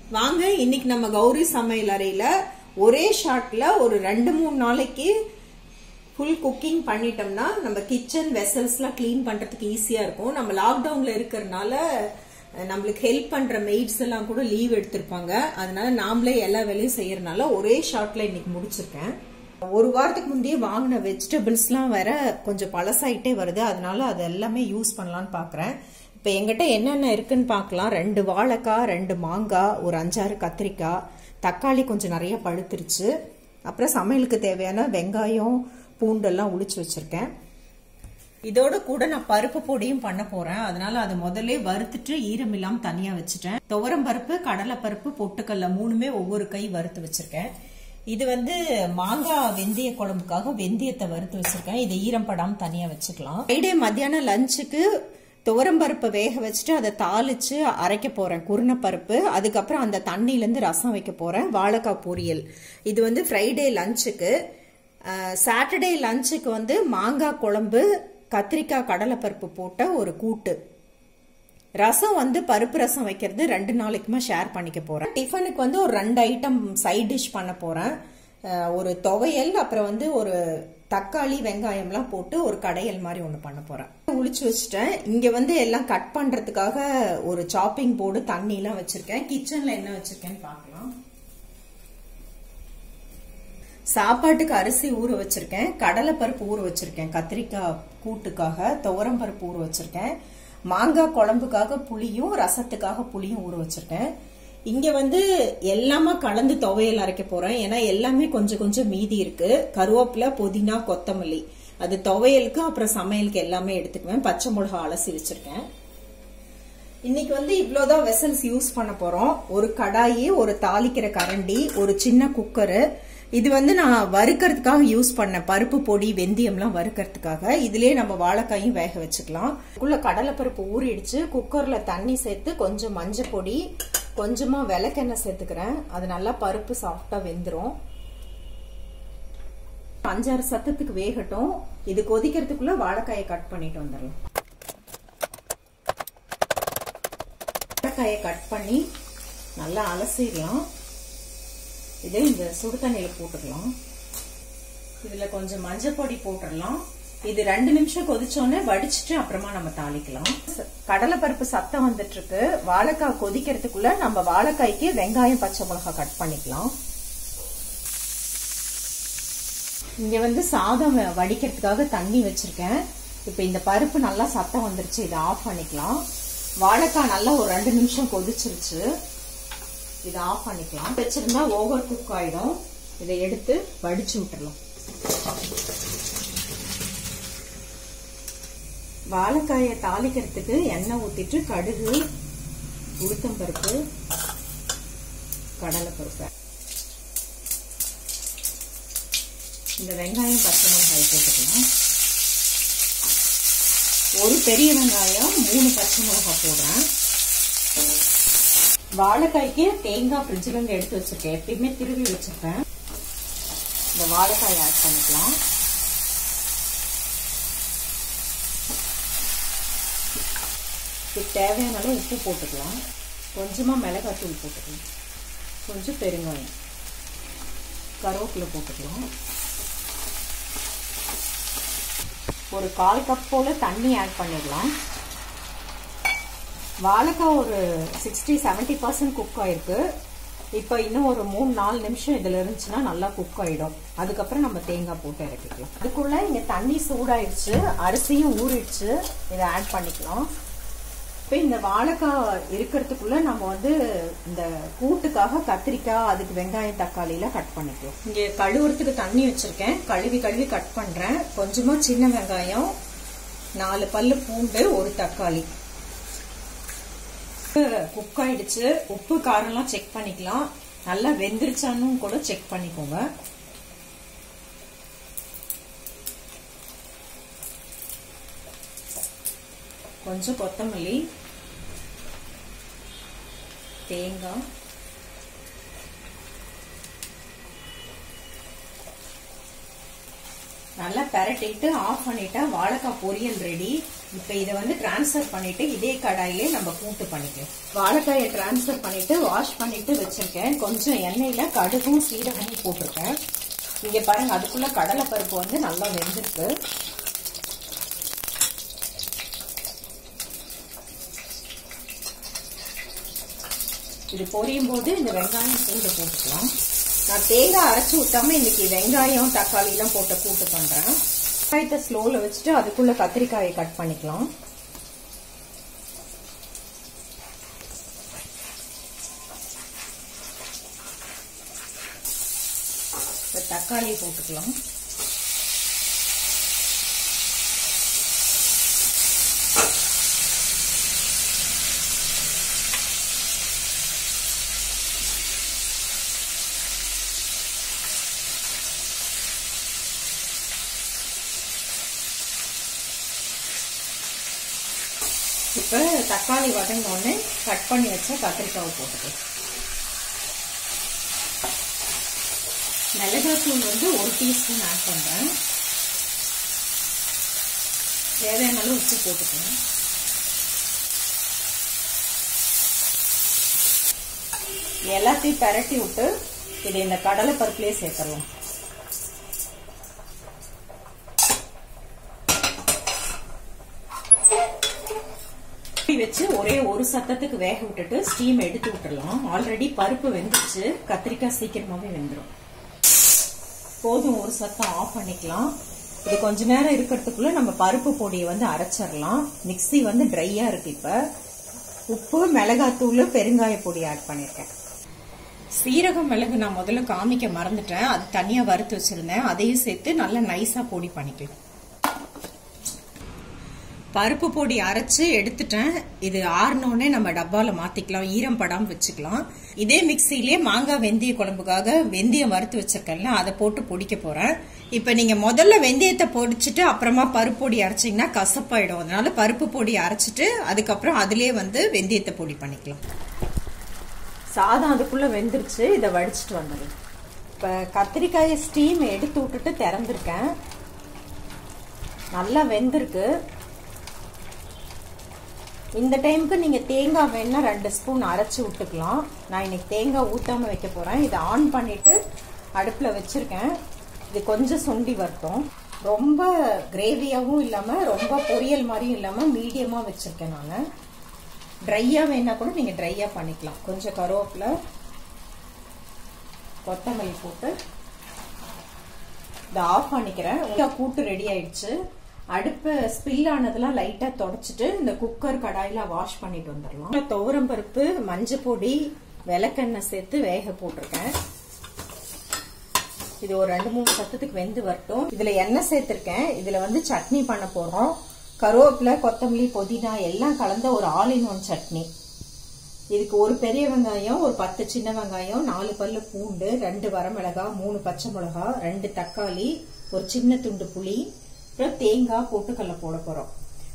வாங்க இன்னைக்கு நம்ம கௌரி சமையல் அறையில ஒரே ஷாட்ல ஒரு ரெண்டு மூணு நாளைக்கு ஃபுல் குக்கிங் பண்ணிட்டோம்னா நம்ம கிச்சன் வெசல்ஸ்லாம் க்ளீன் பண்றதுக்கு ஈஸியா இருக்கும் நம்ம லாக்டவுன்ல இருக்கிறதுனால அஹ், நம்மளுக்கு ஹெல்ப் பண்ற மெய்ட்ஸ் எல்லாம் கூட லீவ் எடுத்திருப்பாங்க அதனால நாமளே எல்லா வேலையும் செய்யறதுனால ஒரே ஷாட்ல இன்னைக்கு முடிச்சிருக்கேன் ஒரு வாரத்துக்கு முந்தையே வாங்கின வெஜிடபிள்ஸ்லாம் வேற கொஞ்சம் பழசாயிட்டே வருது அதனால அது எல்லாமே யூஸ் பண்ணலாம்னு பாக்குறேன் இப்போ எங்கிட்ட என்னென்ன இருக்குன்னு பார்க்கலாம் ரெண்டு வாழைக்காய் ரெண்டு மாங்காய் ஒரு அஞ்சாறு கத்திரிக்காய் தக்காளி கொஞ்சம் நிறைய பழுத்துருச்சு அப்புறம் சமையலுக்கு தேவையான வெங்காயம் பூண்டெல்லாம் உளிச்சு வச்சிருக்கேன் இதோட கூட நான் பருப்பு பொடியும் பண்ண போறேன் அதனால அதை முதல்ல வறுத்துட்டு ஈரம் இல்லாம தனியா வச்சுட்டேன் துவரம் பருப்பு கடலை பருப்பு பொட்டுக்கல்ல மூணுமே ஒவ்வொரு கை வறுத்து வச்சிருக்கேன் இது வந்து மாங்காய் வெந்தய குழம்புக்காக வெந்தயத்தை வறுத்து வச்சிருக்கேன் இதை ஈரம் படாம தனியா வச்சுக்கலாம் ஃப்ரைடே மத்தியானம் லஞ்சுக்கு துவரம்பருப்பை வேக வச்சுட்டு அதை தாளிச்சு அரைக்க போறேன் குருணப்பருப்பு அதுக்கப்புறம் அந்த தண்ணியிலேருந்து ரசம் வைக்க போறேன் வாழைக்காய் பொரியல் இது வந்து ஃப்ரைடே லஞ்சுக்கு சாட்டர்டே லஞ்சுக்கு வந்து மாங்காய் குழம்பு கத்திரிக்காய் கடலைப்பருப்பு போட்ட ஒரு கூட்டு ரசம் வந்து பருப்பு ரசம் வைக்கிறது ரெண்டு நாளைக்குமா ஷேர் பண்ணிக்க போறேன் டிஃபனுக்கு வந்து ஒரு ரெண்டு ஐட்டம் சைட் டிஷ் பண்ண போறேன் அஹ் ஒரு துவையல் அப்புறம் வந்து ஒரு தக்காளி வெங்காயம்லாம் போட்டு ஒரு கடையல் மாதிரி ஒன்று பண்ண போறேன் உளிச்சு வச்சுட்டேன் இங்க வந்து எல்லாம் கட் பண்றதுக்காக ஒரு சாப்பிங் போர்டு தண்ணிலாம் வச்சிருக்கேன் கிச்சன்ல என்ன வச்சிருக்கேன்னு பார்க்கலாம் சாப்பாட்டுக்கு அரிசி ஊற வச்சிருக்கேன் கடலைப்பருப்பு ஊற வச்சிருக்கேன் கத்திரிக்காய் கூட்டுக்காக துவரம் பருப்பு ஊற வச்சிருக்கேன் மாங்காய் குழம்புக்காக புளியும் ரசத்துக்காக புளியும் ஊற வச்சிருக்கேன் இங்க வந்து எல்லாமே கலந்து துவையல் அரைக்க போறேன் ஏன்னா எல்லாமே கொஞ்சம் கொஞ்சம் மீதி இருக்கு கருவேப்பிலை புதினா கொத்தமல்லி அது துவையலுக்கு அப்புறம் சமையலுக்கு எல்லாமே எடுத்துக்குவேன் பச்சை மிளகா அலசி வச்சிருக்கேன் இன்னைக்கு வந்து இவ்வளவுதான் வெசல்ஸ் யூஸ் பண்ண போறோம் ஒரு கடாயி ஒரு தாளிக்கிற கரண்டி ஒரு சின்ன குக்கரு இது வந்து நான் வறுக்கிறதுக்காக யூஸ் பண்ண பருப்பு பொடி வெந்தயம்லாம் வறுக்கிறதுக்காக இதுலயே நம்ம வாழைக்காயும் வேக வச்சுக்கலாம் உள்ள கடலைப்பருப்பு ஊறிடுச்சு குக்கர்ல தண்ணி சேர்த்து கொஞ்சம் மஞ்சள் பொடி கொஞ்சமா விளக்கெண்ணெய் சேர்த்துக்கிறேன் அது நல்லா பருப்பு சாஃப்டா வெந்துரும் அஞ்சாறு சத்தத்துக்கு வேகட்டும் இது கொதிக்கிறதுக்குள்ள வாழைக்காயை கட் பண்ணிட்டு வந்துடலாம் வாழைக்காயை கட் பண்ணி நல்லா அலசிடலாம் இதே இந்த சுடு தண்ணியில போட்டுக்கலாம் இதுல கொஞ்சம் மஞ்சள் பொடி போட்டுடலாம் இது ரெண்டு நிமிஷம் கொதிச்சோன்னே வடிச்சிட்டு அப்புறமா நம்ம தாளிக்கலாம் கடலை பருப்பு சத்தம் வந்துட்டு இருக்கு வாழைக்காய் கொதிக்கிறதுக்குள்ள நம்ம வாழைக்காய்க்கு வெங்காயம் பச்சை மிளகாய் கட் பண்ணிக்கலாம் இங்க வந்து சாதம் வடிக்கிறதுக்காக தண்ணி வச்சிருக்கேன் இப்ப இந்த பருப்பு நல்லா சத்தம் வந்துருச்சு இதை ஆஃப் பண்ணிக்கலாம் வாழைக்காய் நல்லா ஒரு ரெண்டு நிமிஷம் கொதிச்சிருச்சு இதை ஆஃப் பண்ணிக்கலாம் வச்சிருந்தா ஓவர் குக் ஆயிடும் இதை எடுத்து வடிச்சு விட்டுறலாம் வாழைக்காயை தாளிக்கிறதுக்கு எண்ணெய் ஊத்திட்டு கடுகு உளுத்தம்பருப்பு கடலைப்பருப்பு இந்த வெங்காயம் பச்சை மிளகாய் போட்டுக்கலாம் ஒரு பெரிய வெங்காயம் மூணு பச்சை மிளகாய் போடுறேன் வாழைக்காய்க்கு தேங்காய் ஃப்ரிட்ஜில் இருந்து எடுத்து வச்சிருக்கேன் எப்பயுமே திருவி வச்சிருப்பேன் இந்த வாழைக்காய் ஆட் பண்ணிக்கலாம் இதுக்கு தேவையான அளவு உப்பு போட்டுக்கலாம் கொஞ்சமாக மிளகாத்தூள் போட்டுக்கலாம் கொஞ்சம் பெருங்காயம் கருவேப்பிலை போட்டுக்கலாம் ஒரு கால் கப் போல தண்ணி ஆட் பண்ணிடலாம் வாழைக்காய் ஒரு சிக்ஸ்டி செவன்டி பர்சன்ட் குக் ஆயிருக்கு இப்போ இன்னும் ஒரு மூணு நாலு நிமிஷம் இதில் இருந்துச்சுன்னா நல்லா குக் ஆயிடும் அதுக்கப்புறம் நம்ம தேங்காய் போட்டு இறக்கிக்கலாம் அதுக்குள்ள இங்கே தண்ணி சூடாயிடுச்சு அரிசியும் ஊறிடுச்சு இதை ஆட் பண்ணிக்கலாம் இப்போ இந்த வாழைக்காய் இருக்கிறதுக்குள்ள நம்ம வந்து இந்த கூட்டுக்காக கத்திரிக்காய் அதுக்கு வெங்காயம் தக்காளியில கட் பண்ணிக்கலாம் இங்கே கழுவுறதுக்கு தண்ணி வச்சிருக்கேன் கழுவி கழுவி கட் பண்றேன் கொஞ்சமா சின்ன வெங்காயம் நாலு பல்லு பூண்டு ஒரு தக்காளி குக் ஆயிடுச்சு உப்பு காரம்லாம் செக் பண்ணிக்கலாம் நல்லா வெந்துருச்சான்னு கூட செக் பண்ணிக்கோங்க கொஞ்சம் கொத்தமல்லி தேங்காய் நல்லா பெரட்டிட்டு ஆஃப் பண்ணிட்டா வாழைக்காய் பொரியல் ரெடி இப்ப இதை வந்து டிரான்ஸ்ஃபர் பண்ணிட்டு இதே கடாயிலே நம்ம கூட்டு பண்ணிக்கலாம் வாழைக்காயை டிரான்ஸ்ஃபர் பண்ணிட்டு வாஷ் பண்ணிட்டு வச்சிருக்கேன் கொஞ்சம் எண்ணெயில கடுகும் சீரகமும் போட்டிருக்கேன் இங்க பாருங்க அதுக்குள்ள கடலை பருப்பு வந்து நல்லா வெந்திருக்கு இது பொரியும் போது இந்த வெங்காயம் பூண்டு போட்டுக்கலாம் நான் தேங்காய் அரைச்சி ஊத்தாம இன்னைக்கு வெங்காயம் தக்காளி எல்லாம் போட்டு கூட்டு பண்றேன் வெங்காயத்தை ஸ்லோல வச்சுட்டு அதுக்குள்ள கத்திரிக்காயை கட் பண்ணிக்கலாம் தக்காளியை போட்டுக்கலாம் இப்போ தக்காளி வதங்கினோடனே கட் பண்ணி வச்ச கத்திரிக்காவை போட்டுக்கலாம் மிளகாத்தூள் வந்து ஒரு டீஸ்பூன் ஆட் பண்ணுறேன் தேவையான அளவு உப்பு போட்டுக்கணும் எல்லாத்தையும் பரட்டி விட்டு இது இந்த கடலை பருப்புலேயே சேர்த்துடலாம் வச்சு ஒரே ஒரு சத்தத்துக்கு வேக விட்டுட்டு ஸ்டீம் எடுத்து விட்டுடலாம் ஆல்ரெடி பருப்பு வெந்துச்சு கத்திரிக்காய் சீக்கிரமாவே வெந்துடும் போதும் ஒரு சத்தம் ஆஃப் பண்ணிக்கலாம் இது கொஞ்ச நேரம் இருக்கிறதுக்குள்ள நம்ம பருப்பு பொடியை வந்து அரைச்சிடலாம் மிக்சி வந்து ட்ரையா இருக்கு இப்ப உப்பு மிளகாத்தூள் பெருங்காய பொடி ஆட் பண்ணிருக்கேன் சீரகம் மிளகு நான் முதல்ல காமிக்க மறந்துட்டேன் அது தனியா வறுத்து வச்சிருந்தேன் அதையும் சேர்த்து நல்லா நைஸா பொடி பண்ணிக்கலாம் பருப்பு பொடி அரைச்சு எடுத்துட்டேன் இது ஆறினோடனே நம்ம டப்பால மாத்திக்கலாம் ஈரம் படாம வச்சுக்கலாம் இதே மிக்சிலேயே மாங்காய் வெந்தய குழம்புக்காக வெந்தயம் வறுத்து வச்சிருக்கேன்ல அதை போட்டு பொடிக்க போறேன் இப்ப நீங்க முதல்ல வெந்தயத்தை பொடிச்சிட்டு அப்புறமா பருப்பு பொடி அரைச்சிங்கன்னா கசப்பாயிடும் அதனால பருப்பு பொடி அரைச்சிட்டு அதுக்கப்புறம் அதுலயே வந்து வெந்தயத்தை பொடி பண்ணிக்கலாம் சாதம் அதுக்குள்ள வெந்துருச்சு இதை வடிச்சிட்டு வந்தது இப்ப கத்திரிக்காயை ஸ்டீம் எடுத்து விட்டுட்டு திறந்திருக்கேன் நல்லா வெந்திருக்கு இந்த டைமுக்கு நீங்க தேங்காய் வேணா ரெண்டு ஸ்பூன் அரைச்சு விட்டுக்கலாம் நான் இன்னைக்கு தேங்காய் ஊத்தாம வைக்க போறேன் இதை ஆன் பண்ணிட்டு அடுப்புல வச்சிருக்கேன் இது கொஞ்சம் சுண்டி வரட்டும் ரொம்ப கிரேவியாவும் இல்லாம ரொம்ப பொரியல் மாதிரியும் இல்லாம மீடியமா வச்சிருக்கேன் நான் ட்ரையா வேணா கூட நீங்க ட்ரையா பண்ணிக்கலாம் கொஞ்சம் கருவேப்பிலை கொத்தமல்லி போட்டு இதை ஆஃப் பண்ணிக்கிறேன் கூட்டு ரெடி ஆயிடுச்சு அடுப்பு ஸ்பில் ஆனதெல்லாம் லைட்டா தொடச்சிட்டு இந்த குக்கர் கடாயில வாஷ் பண்ணிட்டு வந்துடலாம் துவரம் பருப்பு மஞ்சள் பொடி விளக்கெண்ணெய் சேர்த்து வேக போட்டிருக்கேன் இது ஒரு ரெண்டு மூணு சத்தத்துக்கு வெந்து வரட்டும் இதுல எண்ணெய் சேர்த்திருக்கேன் இதுல வந்து சட்னி பண்ண போறோம் கருவேப்பிலை கொத்தமல்லி புதினா எல்லாம் கலந்த ஒரு ஆல் இன் ஒன் சட்னி இதுக்கு ஒரு பெரிய வெங்காயம் ஒரு பத்து சின்ன வெங்காயம் நாலு பல்லு பூண்டு ரெண்டு வரமிளகா மூணு பச்சை மிளகா ரெண்டு தக்காளி ஒரு சின்ன துண்டு புளி அப்புறம் தேங்காய் போட்டுக்கல்ல போட போறோம்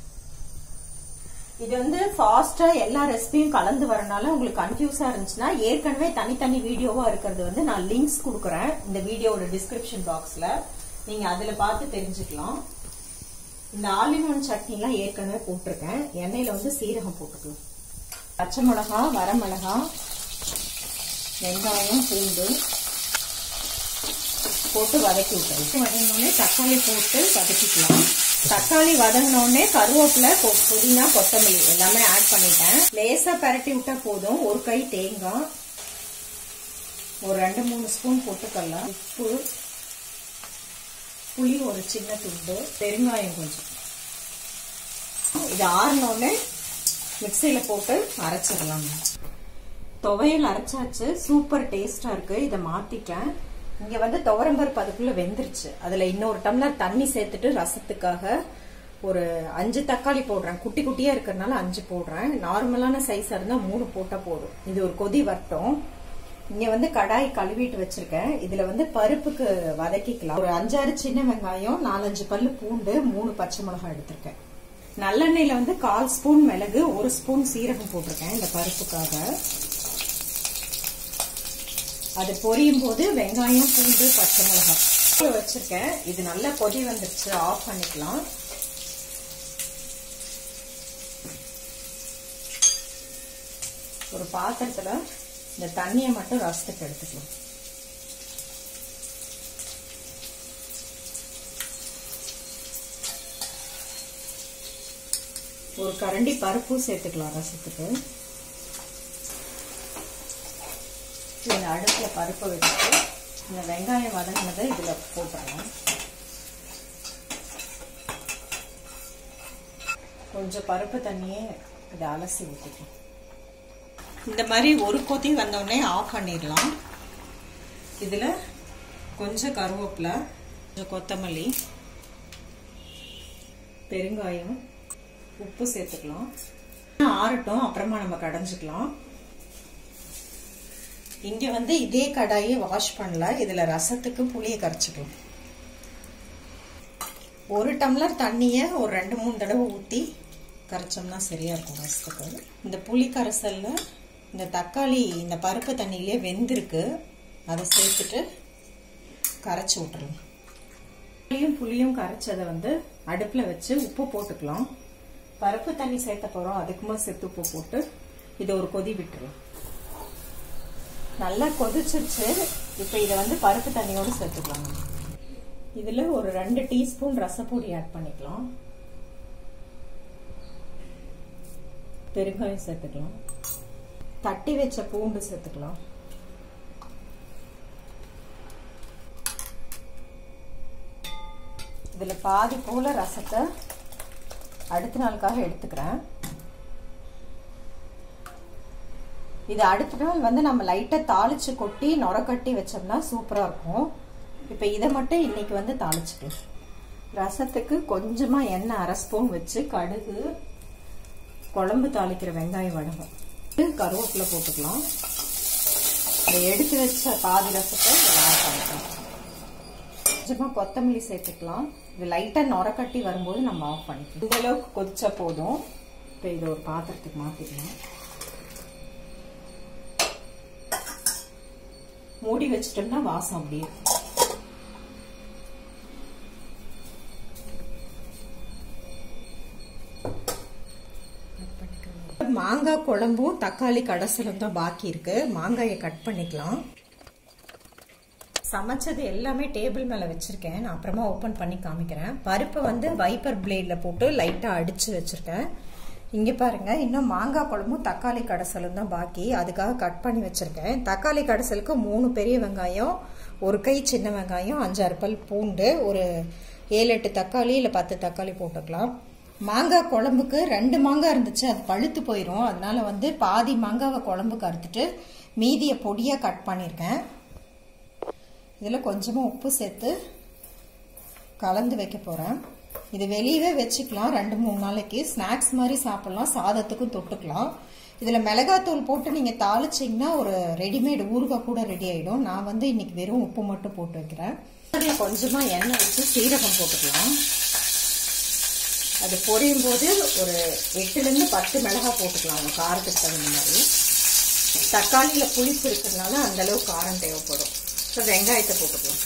இது வந்து ஃபாஸ்டா எல்லா ரெசிபியும் கலந்து வரனால உங்களுக்கு கன்ஃபியூஸா இருந்துச்சுன்னா ஏற்கனவே தனித்தனி வீடியோவா இருக்கிறது வந்து நான் லிங்க்ஸ் கொடுக்குறேன் இந்த வீடியோட டிஸ்கிரிப்ஷன் பாக்ஸ்ல நீங்க அதுல பார்த்து தெரிஞ்சுக்கலாம் இந்த ஆலிமன் சட்னி எல்லாம் ஏற்கனவே போட்டிருக்கேன் எண்ணெயில வந்து சீரகம் போட்டுக்கலாம் பச்சை மிளகா வரமிளகா வெங்காயம் பூண்டு போட்டு வதக்கி விட்டுருவோம் வதங்கினோடனே தக்காளி போட்டு வதக்கிக்கலாம் தக்காளி வதங்கினோடனே கருவேப்பிலை புதினா கொத்தமல்லி எல்லாமே ஆட் பண்ணிட்டேன் லேசா பரட்டி விட்டா போதும் ஒரு கை தேங்காய் ஒரு ரெண்டு மூணு ஸ்பூன் போட்டுக்கலாம் உப்பு புளி ஒரு சின்ன துண்டு பெருங்காயம் கொஞ்சம் இது ஆறினோடனே மிக்சியில போட்டு அரைச்சிடலாம் துவையல் அரைச்சாச்சு சூப்பர் டேஸ்டா இருக்கு இதை மாத்திட்டேன் இங்க வந்து துவரம்பருப்பு அதுக்குள்ள வெந்துருச்சு அதுல இன்னொரு டம்ளர் தண்ணி சேர்த்துட்டு ரசத்துக்காக ஒரு அஞ்சு தக்காளி போடுறேன் குட்டி குட்டியா இருக்கிறதுனால அஞ்சு போடுறேன் நார்மலான சைஸா இருந்தா மூணு போட்டா போதும் இது ஒரு கொதி வரட்டும் இங்க வந்து கடாய் கழுவிட்டு வச்சிருக்கேன் இதுல வந்து பருப்புக்கு வதக்கிக்கலாம் ஒரு அஞ்சாறு சின்ன வெங்காயம் நாலஞ்சு பல்லு பூண்டு மூணு பச்சை மிளகாய் எடுத்திருக்கேன் நல்லெண்ணெயில வந்து கால் ஸ்பூன் மிளகு ஒரு ஸ்பூன் சீரகம் போட்டிருக்கேன் இந்த பருப்புக்காக அது பொரியும் போது வெங்காயம் பூண்டு பச்சை மிளகாய் வச்சிருக்கேன் இது நல்லா கொதி வந்துருச்சு ஆஃப் பண்ணிக்கலாம் ஒரு பாத்திரத்துல இந்த தண்ணியை மட்டும் ரசத்துக்கு எடுத்துக்கலாம் ஒரு கரண்டி பருப்பு சேர்த்துக்கலாம் ரசத்துக்கு இந்த அடுப்பில் பருப்பை வச்சுட்டு இந்த வெங்காயம் வதங்கினதை இதில் போட்டுறலாம் கொஞ்சம் பருப்பு தண்ணியே இதை அலசி ஊற்றிக்கலாம் இந்த மாதிரி ஒரு கொதி வந்தோடனே ஆஃப் பண்ணிடலாம் இதில் கொஞ்சம் கருவேப்பிலை கொஞ்சம் கொத்தமல்லி பெருங்காயம் உப்பு சேர்த்துக்கலாம் ஆறட்டும் அப்புறமா நம்ம கடைஞ்சிக்கலாம் இங்க வந்து இதே கடாயை வாஷ் பண்ணல இதுல ரசத்துக்கு புளியை கரைச்சிக்கலாம் ஒரு டம்ளர் தண்ணிய ஒரு ரெண்டு மூணு தடவை ஊத்தி கரைச்சோம்னா சரியா இருக்கும் ரசத்துக்கு இந்த புளி கரைசல்ல இந்த தக்காளி இந்த பருப்பு தண்ணியிலே வெந்திருக்கு அதை சேர்த்துட்டு கரைச்சி விட்டுறலாம் புளியும் புளியும் கரைச்சதை வந்து அடுப்புல வச்சு உப்பு போட்டுக்கலாம் பருப்பு தண்ணி சேர்த்த போறோம் அதுக்குமா செத்து உப்பு போட்டு இதை ஒரு கொதி விட்டுரும் நல்லா கொதிச்சிருச்சு இப்போ இதை வந்து பருப்பு தண்ணியோடு சேர்த்துக்கலாம் இதுல ஒரு ரெண்டு டீஸ்பூன் ரசப்பொடி ஆட் பண்ணிக்கலாம் பெருங்காயம் சேர்த்துக்கலாம் தட்டி வச்ச பூண்டு சேர்த்துக்கலாம் இதுல பாதி போல ரசத்தை அடுத்த நாளுக்காக எடுத்துக்கிறேன் இது அடுத்த நாள் வந்து நம்ம லைட்டாக தாளிச்சு கொட்டி நுர கட்டி வச்சோம்னா சூப்பராக இருக்கும் இப்போ இதை மட்டும் இன்னைக்கு வந்து தாளிச்சுக்கலாம் ரசத்துக்கு கொஞ்சமாக எண்ணெய் அரை ஸ்பூன் வச்சு கடுகு குழம்பு தாளிக்கிற வெங்காயம் வடகம் கருவேப்பிலை போட்டுக்கலாம் இதை எடுத்து வச்ச பாதி ரசத்தை ஆட் பண்ணிக்கலாம் கொஞ்சமாக கொத்தமல்லி சேர்த்துக்கலாம் இது லைட்டாக நுர கட்டி வரும்போது நம்ம ஆஃப் பண்ணிக்கலாம் இந்த அளவுக்கு கொதிச்சா போதும் இப்போ இதை ஒரு பாத்திரத்துக்கு மாற்றிக்கலாம் மூடி வச்சிட்டோம்னா வாசம் அப்படியே மாங்காய் குழம்பும் தக்காளி கடைசலும் தான் பாக்கி இருக்கு மாங்காயை கட் பண்ணிக்கலாம் சமைச்சது எல்லாமே டேபிள் மேல வச்சிருக்கேன் நான் அப்புறமா ஓபன் பண்ணி காமிக்கிறேன் பருப்பை வந்து வைப்பர் பிளேட்ல போட்டு லைட்டா அடிச்சு வச்சிருக்கேன் இங்க பாருங்க இன்னும் மாங்காய் குழம்பும் தக்காளி கடைசலும் தான் பாக்கி அதுக்காக கட் பண்ணி வச்சிருக்கேன் தக்காளி கடைசலுக்கு மூணு பெரிய வெங்காயம் ஒரு கை சின்ன வெங்காயம் அஞ்சாறு பல் பூண்டு ஒரு ஏழு எட்டு தக்காளி இல்லை பத்து தக்காளி போட்டுக்கலாம் மாங்காய் குழம்புக்கு ரெண்டு மாங்காய் இருந்துச்சு அது பழுத்து போயிடும் அதனால வந்து பாதி மாங்காவை குழம்புக்கு அறுத்துட்டு மீதியை பொடியாக கட் பண்ணியிருக்கேன் இதில் கொஞ்சமாக உப்பு சேர்த்து கலந்து வைக்க போகிறேன் இது வெளியவே வச்சுக்கலாம் ரெண்டு மூணு நாளைக்கு ஸ்நாக்ஸ் மாதிரி சாப்பிட்லாம் சாதத்துக்கும் தொட்டுக்கலாம் இதில் மிளகாத்தூள் போட்டு நீங்கள் தாளிச்சிங்கன்னா ஒரு ரெடிமேட் ஊறுகாய் கூட ரெடி ஆகிடும் நான் வந்து இன்னைக்கு வெறும் உப்பு மட்டும் போட்டு வைக்கிறேன் அதில் கொஞ்சமாக எண்ணெய் வச்சு சீரகம் போட்டுக்கலாம் அது பொரியும் போது ஒரு எட்டுலேருந்து பத்து மிளகாய் போட்டுக்கலாம் உங்கள் காரத்துக்கு தகுந்த மாதிரி தக்காளியில் புளிப்பு இருக்கிறதுனால அந்தளவு காரம் தேவைப்படும் இப்போ வெங்காயத்தை போட்டுக்கலாம்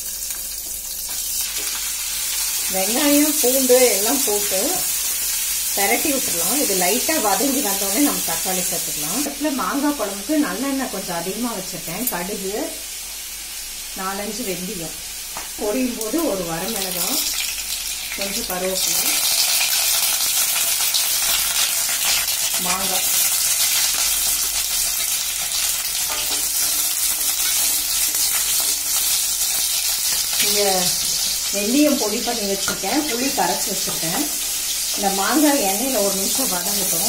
வெங்காயம் பூண்டு எல்லாம் போட்டு பெரட்டி விட்டுடலாம் இது லைட்டாக வதங்கி வந்தோடனே நம்ம தக்காளி சேர்த்துக்கலாம் அடுப்பில் மாங்காய் குழம்புக்கு நல்லெண்ணெய் கொஞ்சம் அதிகமாக வச்சுருக்கேன் கடுகு நாலஞ்சு வெந்தயம் பொரியும் போது ஒரு வரமிளகாய் கொஞ்சம் கருவேப்பிலை மாங்காய் இங்கே வெந்தயம் பொடி பண்ணி வச்சுருக்கேன் புளி கரைச்சி வச்சுருக்கேன் இந்த மாங்காய் எண்ணெயில் ஒரு நிமிஷம் வதங்கட்டும்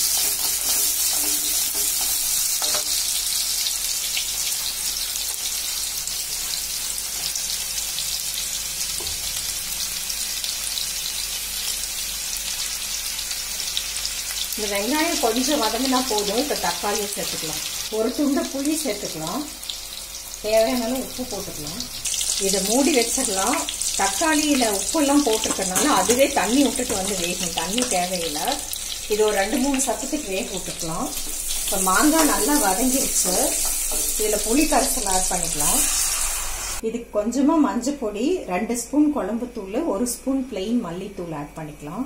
இந்த வெங்காயம் கொஞ்சம் வதங்கினா போதும் இப்போ தக்காளியை சேர்த்துக்கலாம் ஒரு துண்டு புளி சேர்த்துக்கலாம் தேவையான அளவு உப்பு போட்டுக்கலாம் இதை மூடி வச்சிடலாம் தக்காளியில் உப்பெல்லாம் போட்டிருக்கனால அதுவே தண்ணி விட்டுட்டு வந்து வேகும் தண்ணி தேவையில்லை இது ஒரு ரெண்டு மூணு சத்தத்துக்கு வேக விட்டுக்கலாம் இப்போ மாங்காய் நல்லா வதங்கிருச்சு இதில் புளி கரைசல் ஆட் பண்ணிக்கலாம் இதுக்கு கொஞ்சமா மஞ்சள் பொடி ரெண்டு ஸ்பூன் குழம்பு தூள் ஒரு ஸ்பூன் பிளெயின் மல்லித்தூள் ஆட் பண்ணிக்கலாம்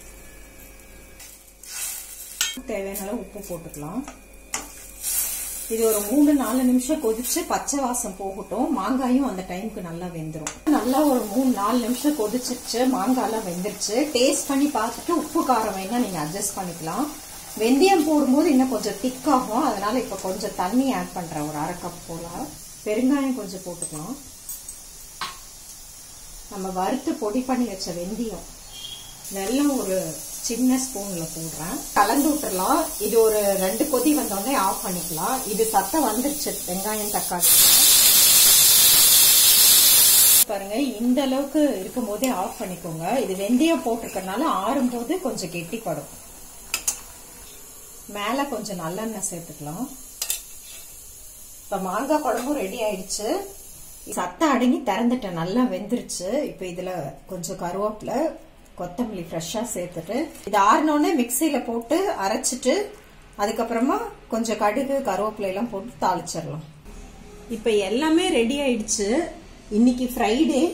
தேவையான அளவு உப்பு போட்டுக்கலாம் இது ஒரு மூணு நாலு நிமிஷம் கொதிச்சு பச்சை வாசம் போகட்டும் மாங்காயும் அந்த டைமுக்கு நல்லா வெந்துடும் நல்லா ஒரு மூணு நாலு நிமிஷம் கொதிச்சிருச்சு மாங்காய்லாம் வெந்துருச்சு டேஸ்ட் பண்ணி பார்த்துட்டு உப்பு காரம் வேணா நீங்க அட்ஜஸ்ட் பண்ணிக்கலாம் வெந்தயம் போடும்போது இன்னும் கொஞ்சம் திக் ஆகும் அதனால இப்ப கொஞ்சம் தண்ணி ஆட் பண்றேன் ஒரு அரை கப் போல பெருங்காயம் கொஞ்சம் போட்டுக்கலாம் நம்ம வறுத்து பொடி பண்ணி வச்ச வெந்தயம் வெல்லம் ஒரு சின்ன ஸ்பூன்ல போடுறேன் கலந்து விட்டுறலாம் இது ஒரு ரெண்டு கொதி வந்தோடனே ஆஃப் பண்ணிக்கலாம் இது சத்தம் வந்துருச்சு வெங்காயம் தக்காளி பாருங்க இந்த அளவுக்கு இருக்கும் போதே ஆஃப் பண்ணிக்கோங்க இது வெந்தயம் போட்டிருக்கறனால ஆறும் போது கொஞ்சம் கெட்டிப்படும் மேல கொஞ்சம் நல்லெண்ணெய் சேர்த்துக்கலாம் இப்ப மாங்காய் குழம்பும் ரெடி ஆயிடுச்சு சத்தம் அடங்கி திறந்துட்டேன் நல்லா வெந்துருச்சு இப்ப இதுல கொஞ்சம் கருவேப்பிலை கொத்தமல்லி ஃப்ரெஷ்ஷா சேர்த்துட்டு இது ஆறினோடனே மிக்சியில போட்டு அரைச்சிட்டு அதுக்கப்புறமா கொஞ்சம் கடுகு கருவேப்பிலை எல்லாம் போட்டு தாளிச்சிடலாம் இப்ப எல்லாமே ரெடி ஆயிடுச்சு இன்னைக்கு ஃப்ரைடே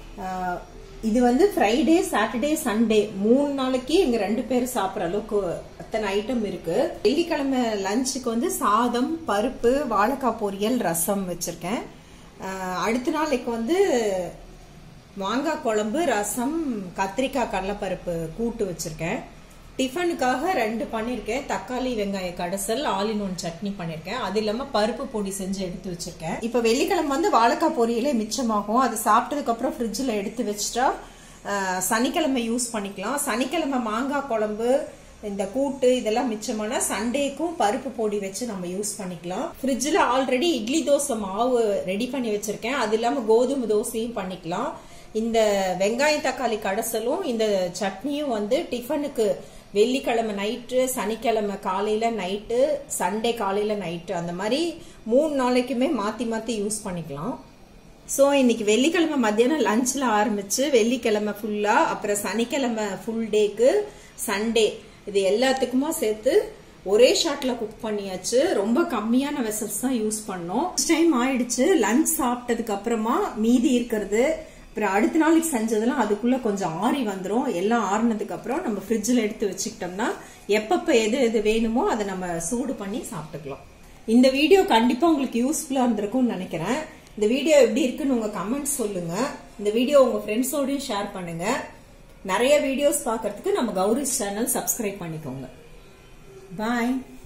இது வந்து ஃப்ரைடே சாட்டர்டே சண்டே மூணு நாளைக்கு எங்க ரெண்டு பேரும் சாப்பிட்ற அளவுக்கு அத்தனை ஐட்டம் இருக்கு வெள்ளிக்கிழமை லஞ்சுக்கு வந்து சாதம் பருப்பு வாழைக்காய் பொரியல் ரசம் வச்சிருக்கேன் அடுத்த நாளைக்கு வந்து மாங்காய் குழம்பு ரசம் கத்திரிக்காய் கடலைப்பருப்பு கூட்டு வச்சிருக்கேன் டிஃபனுக்காக ரெண்டு பண்ணிருக்கேன் தக்காளி வெங்காய கடைசல் ஆல் இன் ஒன் சட்னி பண்ணிருக்கேன் அது இல்லாம பருப்பு பொடி செஞ்சு எடுத்து வச்சிருக்கேன் இப்ப வெள்ளிக்கிழமை வந்து வாழைக்காய் பொரியலே மிச்சமாகும் அது சாப்பிட்டதுக்கு அப்புறம் ஃப்ரிட்ஜில் எடுத்து வச்சுட்டா சனிக்கிழமை யூஸ் பண்ணிக்கலாம் சனிக்கிழமை மாங்காய் குழம்பு இந்த கூட்டு இதெல்லாம் மிச்சமான சண்டேக்கும் பருப்பு பொடி வச்சு நம்ம யூஸ் பண்ணிக்கலாம் ஃப்ரிட்ஜில் ஆல்ரெடி இட்லி தோசை மாவு ரெடி பண்ணி வச்சிருக்கேன் அது இல்லாம கோதுமை தோசையும் பண்ணிக்கலாம் இந்த வெங்காய தக்காளி கடைசலும் இந்த சட்னியும் வந்து டிஃபனுக்கு வெள்ளிக்கிழமை நைட்டு சனிக்கிழமை காலையில நைட்டு சண்டே காலையில நைட்டு அந்த மாதிரி மூணு நாளைக்குமே மாத்தி மாத்தி யூஸ் பண்ணிக்கலாம் ஸோ இன்னைக்கு வெள்ளிக்கிழமை மத்தியானம் லஞ்சில் ஆரம்பிச்சு வெள்ளிக்கிழமை ஃபுல்லா அப்புறம் சனிக்கிழமை ஃபுல் டேக்கு சண்டே இது எல்லாத்துக்குமா சேர்த்து ஒரே ஷாட்ல குக் பண்ணியாச்சு ரொம்ப கம்மியான வெசல்ஸ் தான் யூஸ் பண்ணோம் டைம் ஆயிடுச்சு லஞ்ச் சாப்பிட்டதுக்கு அப்புறமா மீதி இருக்கிறது அப்புறம் அடுத்த நாளைக்கு செஞ்சதெல்லாம் அதுக்குள்ள கொஞ்சம் ஆறி வந்துடும் எல்லாம் ஆறுனதுக்கு அப்புறம் நம்ம ஃப்ரிட்ஜில் எடுத்து வச்சுக்கிட்டோம்னா எப்பப்ப எது எது வேணுமோ அதை நம்ம சூடு பண்ணி சாப்பிட்டுக்கலாம் இந்த வீடியோ கண்டிப்பா உங்களுக்கு யூஸ்ஃபுல்லா இருந்திருக்கும்னு நினைக்கிறேன் இந்த வீடியோ எப்படி இருக்குன்னு உங்க கமெண்ட்ஸ் சொல்லுங்க இந்த வீடியோ உங்க ஃப்ரெண்ட்ஸோடயும் ஷேர் பண்ணுங்க நிறைய வீடியோஸ் பார்க்கறதுக்கு நம்ம கௌரி சேனல் சப்ஸ்கிரைப் பண்ணிக்கோங்க பாய்